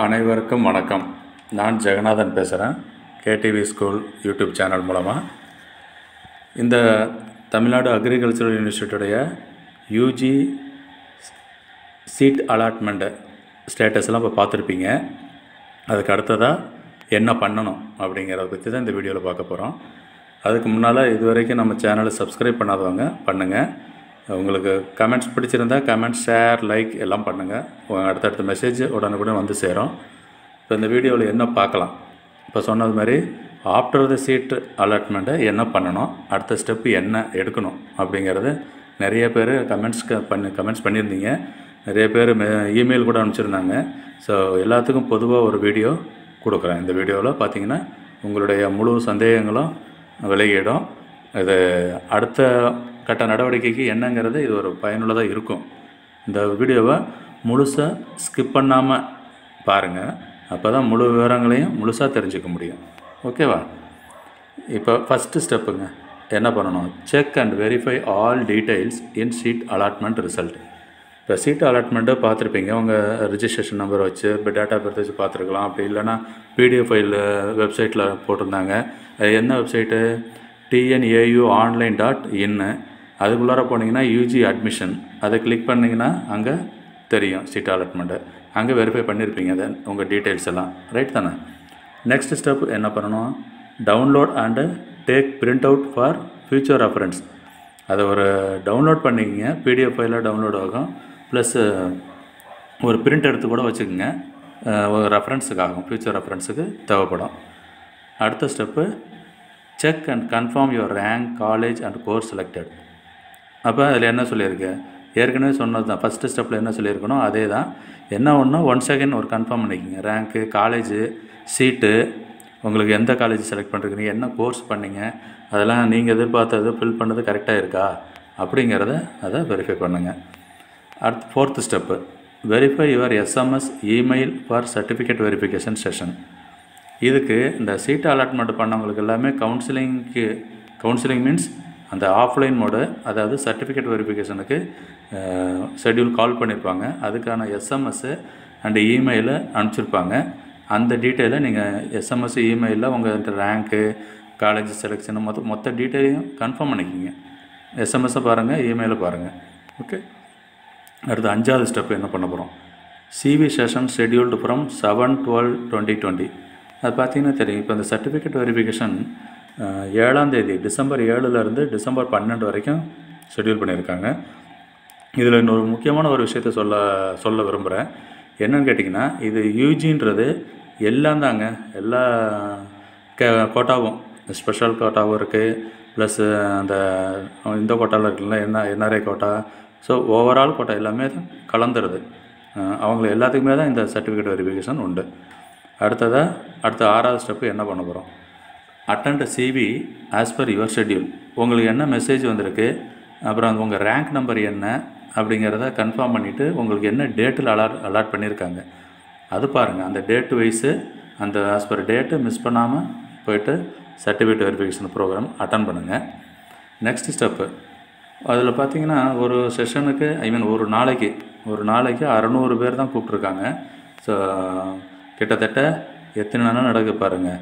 அனைவருக்கும் வணக்கம் நான் ஜெகநாதன் பேசுகிறேன் கேடிவி ஸ்கூல் யூடியூப் சேனல் மூலமாக இந்த தமிழ்நாடு அக்ரிகல்ச்சரல் யூனிவர்சிட்டியுடைய யூஜி சீட் அலாட்மெண்ட்டு ஸ்டேட்டஸ்லாம் இப்போ பார்த்துருப்பீங்க அதுக்கு அடுத்ததாக என்ன பண்ணணும் அப்படிங்கிறத பற்றி தான் இந்த வீடியோவில் பார்க்க போகிறோம் அதுக்கு முன்னால் இது வரைக்கும் நம்ம சேனலை சப்ஸ்கிரைப் பண்ணாதவங்க பண்ணுங்கள் உங்களுக்கு கமெண்ட்ஸ் பிடிச்சிருந்தா கமெண்ட் ஷேர் லைக் எல்லாம் பண்ணுங்கள் உங்க அடுத்தடுத்த மெசேஜ் உடனுக்குடன் வந்து சேரும் இப்போ இந்த வீடியோவில் என்ன பார்க்கலாம் இப்போ சொன்னது மாதிரி ஆஃப்டர் த சீட் அலாட்மெண்ட்டை என்ன பண்ணணும் அடுத்த ஸ்டெப்பு என்ன எடுக்கணும் அப்படிங்கிறது நிறைய பேர் கமெண்ட்ஸ் பண்ணி கமெண்ட்ஸ் பண்ணியிருந்தீங்க நிறைய பேர் மெ இமெயில் கூட அனுப்பிச்சிருந்தாங்க ஸோ எல்லாத்துக்கும் பொதுவாக ஒரு வீடியோ கொடுக்குறேன் இந்த வீடியோவில் பார்த்தீங்கன்னா உங்களுடைய முழு சந்தேகங்களும் விலகிடும் இது அடுத்த கட்ட நடவடிக்கைக்கு என்னங்கிறது இது ஒரு பயனுள்ளதாக இருக்கும் இந்த வீடியோவை முழுசாக ஸ்கிப் பண்ணாமல் பாருங்கள் அப்போ தான் முழு விவரங்களையும் முழுசாக தெரிஞ்சுக்க முடியும் ஓகேவா இப்போ ஃபஸ்ட்டு ஸ்டெப்புங்க என்ன பண்ணணும் check and verify all details in seat allotment result இப்போ சீட் அலாட்மெண்ட்டு பார்த்துருப்பீங்க உங்கள் ரிஜிஸ்ட்ரேஷன் நம்பர் வச்சு இப்போ டேட்டா பர்த் வச்சு பார்த்துருக்கலாம் அப்படி இல்லைன்னா பிடிஎஃப் ஃபைல் வெப்சைட்டில் போட்டிருந்தாங்க அது என்ன வெப்சைட்டு டிஎன்ஏயு ஆன்லைன் டாட் இன்னு அதுக்குள்ளார போனீங்கன்னா யூஜி அட்மிஷன் அதை கிளிக் பண்ணிங்கன்னா அங்கே தெரியும் சீட் அலாட்மெண்ட்டு அங்கே வெரிஃபை பண்ணியிருப்பீங்க அதை உங்கள் டீட்டெயில்ஸ் எல்லாம் ரைட் தானே நெக்ஸ்ட் ஸ்டெப் என்ன பண்ணணும் download and take print out for future reference அதை ஒரு டவுன்லோட் பண்ணிக்கங்க பிடிஎஃப் ஃபைலாக டவுன்லோட் ஆகும் ப்ளஸ்ஸு ஒரு பிரிண்ட் எடுத்து கூட வச்சுக்கோங்க அஹ் ஒரு ரெஃபரன்ஸுக்கு ஆகும் ஃபியூச்சர் ரெஃபரன்ஸுக்கு தேவைப்படும் அடுத்த step check and confirm your rank college and course selected அப்போ அதில் என்ன சொல்லியிருக்கு ஏற்கனவே சொன்னது தான் ஃபஸ்ட்டு ஸ்டெப்பில் என்ன சொல்லியிருக்கணும் அதே தான் என்ன ஒன்று ஒன் செகண்ட் ஒரு கன்ஃபார்ம் பண்ணிக்கோங்க ரேங்க்கு காலேஜு சீட்டு உங்களுக்கு எந்த காலேஜ் செலக்ட் பண்ணுறீங்க என்ன கோர்ஸ் பண்ணீங்க அதெல்லாம் நீங்கள் எதிர்பார்த்தது ஃபில் பண்ணது கரெக்டாக இருக்கா அப்படிங்கிறத அதை வெரிஃபை பண்ணுங்கள் அடுத்து fourth step verify your SMS email for certificate verification session இதுக்கு இந்த சீட் அலாட்மெண்ட் பண்ணவங்களுக்கு எல்லாமே கவுன்சிலிங்க்கு கவுன்சிலிங் மீன்ஸ் அந்த ஆஃப்லைன் மோடு அதாவது சர்டிஃபிகேட் வெரிஃபிகேஷனுக்கு ஷெட்யூல் கால் பண்ணியிருப்பாங்க அதுக்கான எஸ்எம்எஸ்ஸு அண்டு இமெயிலை அனுப்பிச்சிருப்பாங்க அந்த டீட்டெயிலை நீங்கள் எஸ்எம்எஸ் இமெயிலில் உங்கள் ரேங்க்கு காலேஜ் செலெக்ஷன் மொத்த மொத்த டீட்டெயிலையும் கன்ஃபார்ம் பண்ணிக்கிங்க எஸ்எம்எஸ்ஸை பாருங்கள் இமெயிலை பாருங்கள் ஓகே அடுத்து அஞ்சாவது ஸ்டெப் என்ன பண்ண போகிறோம் CV session scheduled from seven twelve twenty twenty அது பார்த்தீங்கன்னா தெரியும் இப்போ இந்த சர்டிஃபிகேட் வெரிஃபிகேஷன் ஏழாம் தேதி டிசம்பர் ஏழுலேருந்து டிசம்பர் பன்னெண்டு வரைக்கும் ஷெட்யூல் பண்ணியிருக்காங்க இதில் இன்னொரு முக்கியமான ஒரு விஷயத்த சொல்ல சொல்ல விரும்புகிறேன் என்னன்னு கேட்டிங்கன்னா இது யூஜின்றது எல்லாம் தாங்க எல்லா கே கோட்டாவும் ஸ்பெஷல் கோட்டாவும் இருக்குது ப்ளஸ்ஸு அந்த இந்த கோட்டாவில் இருக்குல்ல என்ன NRI quota so overall quota எல்லாமே கலந்துருது அஹ் அவங்கள எல்லாத்துக்குமே தான் இந்த சர்டிஃபிகேட் வெரிஃபிகேஷன் உண்டு அடுத்ததாக அடுத்த ஆறாவது ஸ்டெப்பு என்ன பண்ண போகிறோம் attend CV as per your schedule உங்களுக்கு என்ன மெசேஜ் வந்திருக்கு அப்புறம் உங்கள் ரேங்க் நம்பர் என்ன அப்படிங்கிறத கன்ஃபார்ம் பண்ணிவிட்டு உங்களுக்கு என்ன டேட்டில் அலாட் அலாட் பண்ணியிருக்காங்க அது பாருங்கள் அந்த டேட்டு வைஸு அந்த ஆஸ் பர் டேட்டு மிஸ் பண்ணாமல் போயிட்டு சர்டிஃபிகேட் வெரிஃபிகேஷன் ப்ரோக்ராம் அட்டன் பண்ணுங்கள் நெக்ஸ்ட் ஸ்டெப்பு அதில் பார்த்தீங்கன்னா ஒரு செஷனுக்கு ஐ மீன் ஒரு நாளைக்கு ஒரு நாளைக்கு அறநூறு பேர் தான் கூப்பிட்ருக்காங்க ஸோ கிட்டத்தட்ட எத்தனை நாள் நடக்குது பாருங்கள்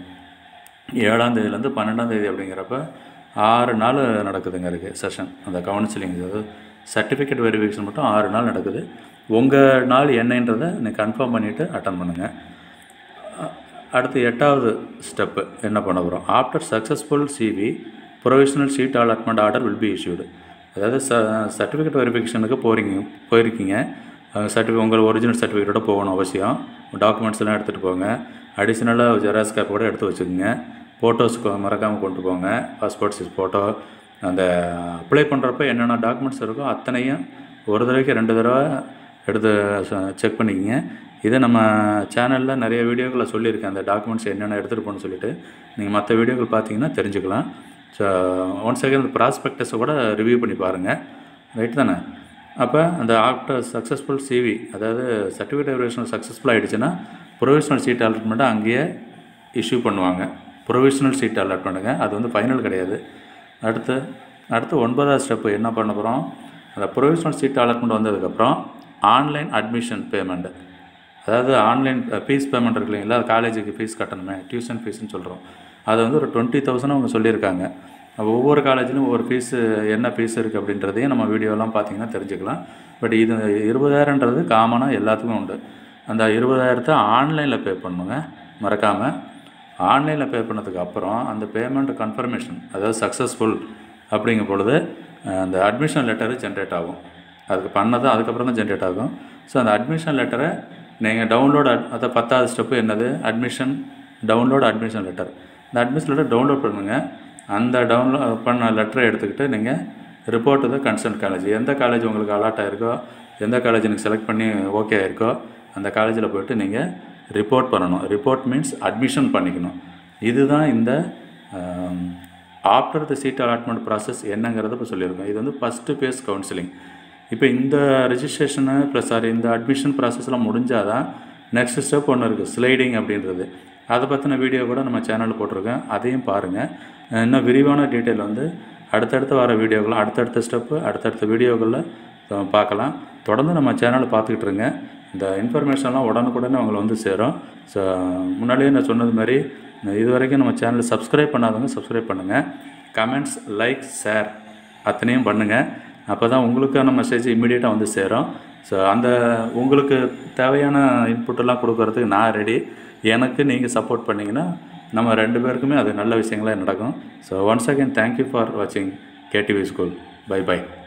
ஏழாம் தேதியிலேருந்து பன்னெண்டாம் தேதி அப்படிங்கிறப்ப ஆறு நாள் நடக்குதுங்க இருக்குது செஷன் அந்த கவுன்சிலிங் அதாவது சர்டிஃபிகேட் வெரிஃபிகேஷன் மட்டும் ஆறு நாள் நடக்குது உங்கள் நாள் என்னன்றதை நீங்கள் கன்ஃபார்ம் பண்ணிவிட்டு அட்டன் பண்ணுங்கள் அ- அடுத்து எட்டாவது ஸ்டெப்பு என்ன பண்ண போகிறோம் after successful CV provisional seat allotment order will be issued அதாவது ச சர்டிஃபிகேட் வெரிஃபிகேஷனுக்கு போகிறீங்க போயிருக்கீங்க சர்டிஃபிகேட் உங்கள் ஒரிஜினல் சர்டிஃபிகேட்டோட போகணும் அவசியம் டாக்குமெண்ட்ஸ் எல்லாம் எடுத்துகிட்டு போங்க அடிஷ்னலாக ஜெராக்ஸ் காப்பி கூட எடுத்து வச்சுக்கோங்க ஃபோட்டோஸ் மறக்காமல் கொண்டு போங்க பாஸ்போர்ட் சைஸ் ஃபோட்டோ அந்த அப்ளை பண்ணுறப்ப என்னென்ன டாக்குமெண்ட்ஸ் இருக்கோ அத்தனையும் ஒரு தடவைக்கு ரெண்டு தடவை எடுத்து செக் பண்ணிக்கங்க இதை நம்ம சேனலில் நிறைய வீடியோக்களில் சொல்லியிருக்கேன் அந்த டாக்குமெண்ட்ஸ் என்னென்ன எடுத்துகிட்டு போகணும்னு சொல்லிட்டு நீங்கள் மற்ற வீடியோக்கள் பார்த்தீங்கன்னா தெரிஞ்சுக்கலாம் ஸோ ஒன் செகண்ட் ப்ராஸ்பெக்டஸை கூட ரிவ்யூ பண்ணி பாருங்கள் ரைட் தானே அப்போ அந்த ஆஃப்டர் சக்ஸஸ்ஃபுல் சிவி அதாவது சர்டிஃபிகேட் வெரிஃபிகேஷன் சக்ஸஸ்ஃபுல் ஆகிடுச்சுன்னா ப்ரொவிஷனல் சீட் அலாட்மெண்ட்டை அங்கேயே இஷ்யூ பண்ணுவாங்க ப்ரொவிஷனல் சீட் அலாட் பண்ணுங்க அது வந்து ஃபைனல் கிடையாது அடுத்து அடுத்து ஒன்பதாவது ஸ்டெப்பு என்ன பண்ண போகிறோம் அந்த ப்ரொவிஷனல் சீட் அலாட்மெண்ட் வந்ததுக்கப்புறம் ஆன்லைன் அட்மிஷன் பேமெண்ட்டு அதாவது ஆன்லைன் ஃபீஸ் பேமெண்ட் இருக்கு இல்லைங்களா காலேஜுக்கு ஃபீஸ் கட்டணுமே டியூஷன் ஃபீஸ்னு சொல்கிறோம் அது வந்து ஒரு டுவெண்ட்டி தௌசண்ட் அவங்க சொல்லியிருக்காங்க அப்ப ஒவ்வொரு காலேஜ்லையும் ஒவ்வொரு ஃபீஸு என்ன ஃபீஸ் இருக்குது அப்படின்றதையும் நம்ம வீடியோலாம் பார்த்தீங்கன்னா தெரிஞ்சுக்கலாம் பட் இது இருபதாயிரன்றது காமனாக எல்லாத்துக்கும் உண்டு அந்த இருபதாயிரத்தை ஆன்லைனில் பே பண்ணுங்க மறக்காமல் ஆன்லைனில் பே பண்ணதுக்கு அப்புறம் அந்த பேமெண்ட் கன்ஃபர்மேஷன் அதாவது சக்ஸஸ்ஃபுல் அப்படிங்கும் பொழுது அஹ், அந்த அட்மிஷன் லெட்டரு ஜென்ரேட் ஆகும் அதுக்கு பண்ணது அதுக்கப்புறம் தான் ஜென்ரேட் ஆகும் ஸோ அந்த அட்மிஷன் லெட்டரை நீங்கள் டவுன்லோட் அதை பத்தாவது ஸ்டெப்பு என்னது அட்மிஷன் டவுன்லோட் அட்மிஷன் லெட்டர் இந்த அட்மிஷன் லெட்டர் டவுன்லோட் பண்ணுங்கள் அந்த டவுன்லோட் பண்ண லெட்டரை எடுத்துக்கிட்டு நீங்கள் ரிப்போர்ட் த கன்சர்ன் காலேஜ் எந்த காலேஜ் உங்களுக்கு அலாட் ஆயிருக்கோ எந்த காலேஜ் எனக்கு செலக்ட் பண்ணி ஓகே ஆயிருக்கோ அந்த காலேஜில் போயிட்டு நீங்கள் ரிப்போர்ட் பண்ணணும் ரிப்போர்ட் மீன்ஸ் அட்மிஷன் பண்ணிக்கணும் இதுதான் இந்த after the seat allotment process என்னங்கிறத இப்போ சொல்லியிருக்கோம் இது வந்து ஃபஸ்ட்டு பேஸ் கவுன்சிலிங் இப்போ இந்த ரெஜிஸ்ட்ரேஷனு ப்ளஸ் சாரி இந்த அட்மிஷன் ப்ராசஸ்லாம் முடிஞ்சால் தான் நெக்ஸ்ட் ஸ்டெப் ஒன்று இருக்குது ஸ்லைடிங் அப்படின்றது அதை பற்றின வீடியோ கூட நம்ம சேனலில் போட்டிருக்கேன் அதையும் பாருங்கள் இன்னும் விரிவான டீட்டெயில் வந்து அடுத்தடுத்து வர வீடியோக்கள் அடுத்தடுத்த ஸ்டெப்பு அடுத்தடுத்த வீடியோக்களில் அஹ், பார்க்கலாம் தொடர்ந்து நம்ம சேனலை பார்த்துக்கிட்டு இருங்க இந்த இன்ஃபர்மேஷன்லாம் உடனுக்குடனே அவங்களை வந்து சேரும் ஸோ முன்னாடியே நான் சொன்னது மாதிரி இது வரைக்கும் நம்ம சேனலை சப்ஸ்கிரைப் பண்ணாதவங்க சப்ஸ்கிரைப் பண்ணுங்கள் கமெண்ட்ஸ் லைக் ஷேர் அத்தனையும் பண்ணுங்கள் அப்போ தான் உங்களுக்கான மெசேஜ் இம்மிடியேட்டாக வந்து சேரும் ஸோ அந்த உங்களுக்கு தேவையான இன்புட்டெல்லாம் கொடுக்கறதுக்கு நான் ரெடி எனக்கு நீங்கள் சப்போர்ட் பண்ணிங்கன்னா நம்ம ரெண்டு பேருக்குமே அது நல்ல விஷயங்களா நடக்கும் so once again thank you for வாட்சிங் கேடிவி ஸ்கூல் பை பை